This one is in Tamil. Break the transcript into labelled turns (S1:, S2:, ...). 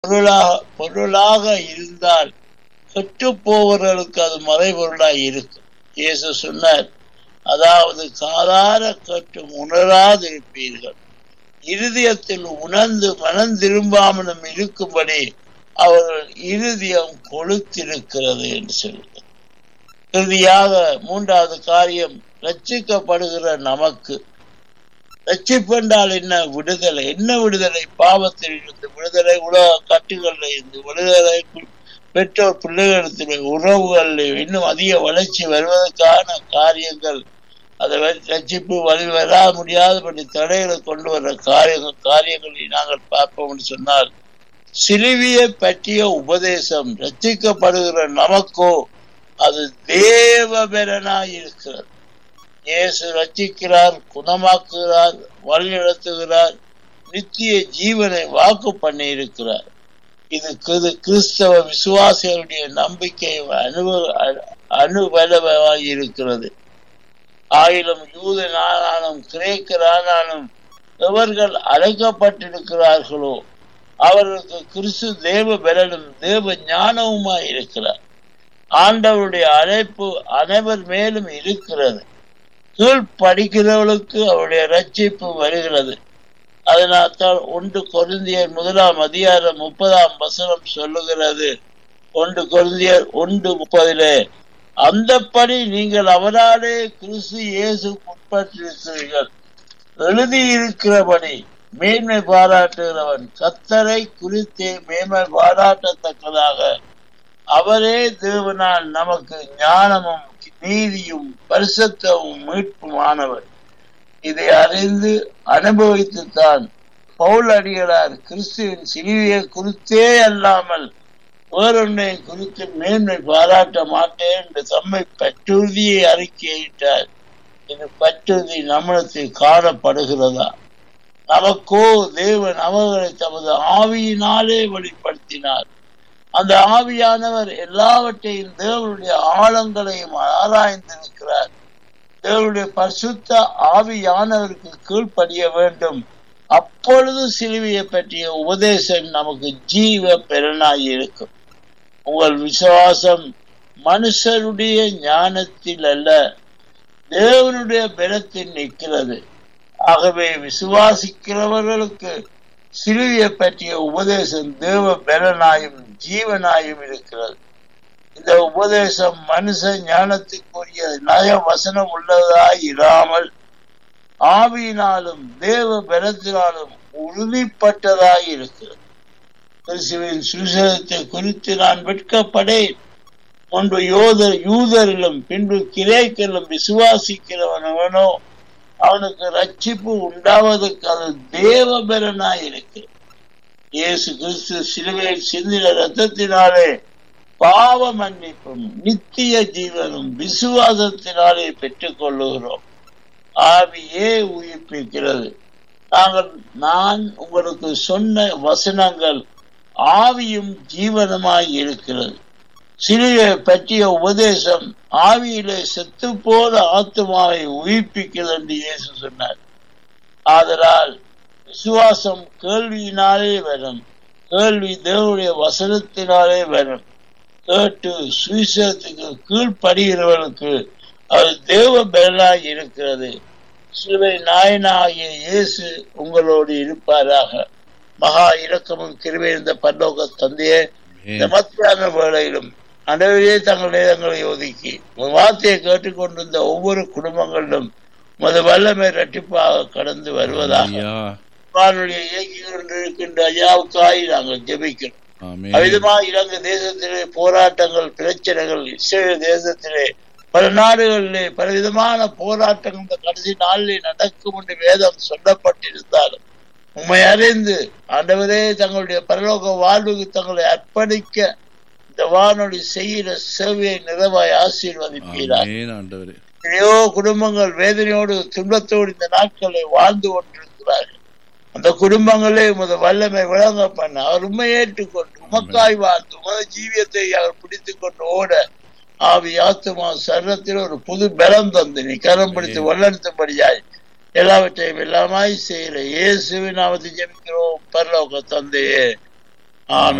S1: பொருளாக பொருளாக இருந்தால் கெட்டு போவர்களுக்கு அது மறைபொருளாய் இருக்கும் இயேசு சொன்னார் அதாவது காதார கட்டும் உணராதிருப்பீர்கள் இருதயத்தில் உணர்ந்து மனம் திரும்பாமலும் இருக்கும்படி அவர்கள் இருதயம் கொளுத்திருக்கிறது என்று சொல்கிறார் இறுதியாக மூன்றாவது காரியம் ரட்சிக்கப்படுகிற நமக்கு ரட்சிப்பென்றால் என்ன விடுதலை என்ன விடுதலை பாவத்தில் இருந்து விடுதலை உலக கட்டுகளில் இருந்து விடுதலை பெற்றோர் பிள்ளைகளிடத்தில் உறவுகளில் இன்னும் அதிக வளர்ச்சி வருவதற்கான காரியங்கள் அதை ரட்சிப்பு வழி வர முடியாதபடி தடைகளை கொண்டு வர்ற காரியங்கள் காரியங்களை நாங்கள் பார்ப்போம் சொன்னால் சிலுவியை பற்றிய உபதேசம் ரட்சிக்கப்படுகிற நமக்கோ அது தேவபெறனாய் இருக்கிறது இயேசு ரட்சிக்கிறார் குணமாக்குகிறார் வழிநடத்துகிறார் நித்திய ஜீவனை வாக்கு பண்ணி இருக்கிறார் இது கிறிஸ்தவ விசுவாசிகளுடைய நம்பிக்கை அனுபவ அனுபலமாய் இருக்கிறது ஆயிலும் யூதனானாலும் கிரேக்கரானாலும் எவர்கள் அழைக்கப்பட்டிருக்கிறார்களோ அவர்களுக்கு கிறிஸ்து தேவ பலனும் தேவ ஞானவுமாய் இருக்கிறார் ஆண்டவருடைய அழைப்பு அனைவர் மேலும் இருக்கிறது கீழ் படிக்கிறவர்களுக்கு அவருடைய ரட்சிப்பு வருகிறது அதனால்தான் ஒன்று கொருந்தியர் முதலாம் அதிகாரம் முப்பதாம் வசனம் சொல்லுகிறது ஒன்று கொருந்தியர் ஒன்று முப்பதிலே அந்தப்படி நீங்கள் அவராலே கிறிஸ்து இயேசு உட்பட்டிருக்கிறீர்கள் எழுதியிருக்கிறபடி மேன்மை பாராட்டுகிறவன் கத்தரை குறித்தே மேன்மை பாராட்டத்தக்கதாக அவரே தேவனால் நமக்கு ஞானமும் நீதியும் பரிசுத்தமும் மீட்புமானவர் இதை அறிந்து அனுபவித்துத்தான் பவுல் அடிகளார் கிறிஸ்துவின் சிலுவையை குறித்தே அல்லாமல் வேறொன்றை குறித்து மேன்மை பாராட்ட மாட்டேன் என்று தம்மை பற்றுறுதியை அறிக்கையிட்டார் இது பற்றுறுதி நம்மளத்தில் காணப்படுகிறதா நமக்கோ தேவன் அவர்களை தமது ஆவியினாலே வெளிப்படுத்தினார் அந்த ஆவியானவர் எல்லாவற்றையும் தேவனுடைய ஆழங்களையும் ஆராய்ந்திருக்கிறார் தேவனுடைய பரிசுத்த ஆவியானவருக்கு கீழ்ப்படிய வேண்டும் அப்பொழுது சிலுவையை பற்றிய உபதேசம் நமக்கு ஜீவ பெறனாய் இருக்கும் உங்கள் விசுவாசம் மனுஷருடைய ஞானத்தில் அல்ல தேவனுடைய பலத்தில் நிற்கிறது ஆகவே விசுவாசிக்கிறவர்களுக்கு சிலுவையை பற்றிய உபதேசம் தேவ பலனாயும் ஜீவனாயும் இருக்கிறது இந்த உபதேசம் மனுஷ ஞானத்துக்குரிய நய வசனம் உள்ளதாய் இராமல் ஆவியினாலும் தேவ பலத்தினாலும் உறுதிப்பட்டதாய் இருக்கிறது கிறிஸ்துவின் சுவிசேஷத்தை குறித்து நான் வெட்கப்படேன் முன்பு யோதர் யூதரிலும் பின்பு கிரேக்கிலும் விசுவாசிக்கிறவனவனோ அவனுக்கு ரட்சிப்பு உண்டாவதற்கு அது தேவபலனாய் இருக்கு இயேசு கிறிஸ்து சிலுவையில் சிந்தின ரத்தத்தினாலே பாவ மன்னிப்பும் நித்திய ஜீவனும் விசுவாசத்தினாலே பெற்றுக் கொள்ளுகிறோம் ஆவியே உயிர்ப்பிக்கிறது நாங்கள் நான் உங்களுக்கு சொன்ன வசனங்கள் ஆவியும் ஜீவனமாய் இருக்கிறது சிலுவை பற்றிய உபதேசம் ஆவியிலே செத்து போல ஆத்மாவை உயிர்ப்பிக்கிறது என்று இயேசு சொன்னார் ஆதலால் விசுவாசம் கேள்வியினாலே வரும் கேள்வி தேவனுடைய வசனத்தினாலே வரும் கேட்டு சுவிசேஷத்துக்கு கீழ்ப்படுகிறவர்களுக்கு அது தேவ பலனாய் இருக்கிறது சிலுவை நாயனாகிய இயேசு உங்களோடு இருப்பாராக மகா இரக்கமும் கிருவை இருந்த பல்லோக தந்தையே இந்த மத்தியான வேளையிலும் அனைவரே தங்கள் நேரங்களை ஒதுக்கி வார்த்தையை கேட்டுக்கொண்டிருந்த ஒவ்வொரு குடும்பங்களிலும் மது வல்லமை ரட்டிப்பாக கடந்து வருவதாக வானொலியை இயக்கி கொண்டிருக்கின்ற ஐயாவுக்காய் நாங்கள் ஜெபிக்கிறோம் அவிதமா இலங்கை தேசத்திலே போராட்டங்கள் பிரச்சனைகள் இஸ்ரேல் தேசத்திலே பல நாடுகளிலே பலவிதமான போராட்டங்கள் இந்த கடைசி நாளிலே நடக்கும் என்று வேதம் சொல்லப்பட்டிருந்தாலும் உண்மை அறிந்து ஆண்டவரே தங்களுடைய பரலோக வாழ்வுக்கு தங்களை அர்ப்பணிக்க இந்த வானொலி செய்கிற சேவையை நிறைவாய் ஆசீர்வதிப்பீரார் எத்தனையோ குடும்பங்கள் வேதனையோடு துன்பத்தோடு இந்த நாட்களை வாழ்ந்து கொண்டிருக்கிறார்கள் அந்த குடும்பங்களே உமது வல்லமை விளங்க பண்ண அவர் உண்மை ஏற்றுக்கொண்டு உமக்காய் வாழ்ந்து உமது ஜீவியத்தை அவர் பிடித்துக் கொண்டு ஓட ஆவி ஆத்துமா சரத்தில் ஒரு புது பலம் தந்து நீ கரம் பிடித்து வளர்த்தபடியாய் எல்லாவற்றையும் எல்லாமாய் செய்கிற இயேசுவின் நாமத்தை ஜெபிக்கிறோம் பரலோக தந்தையே ஆமென்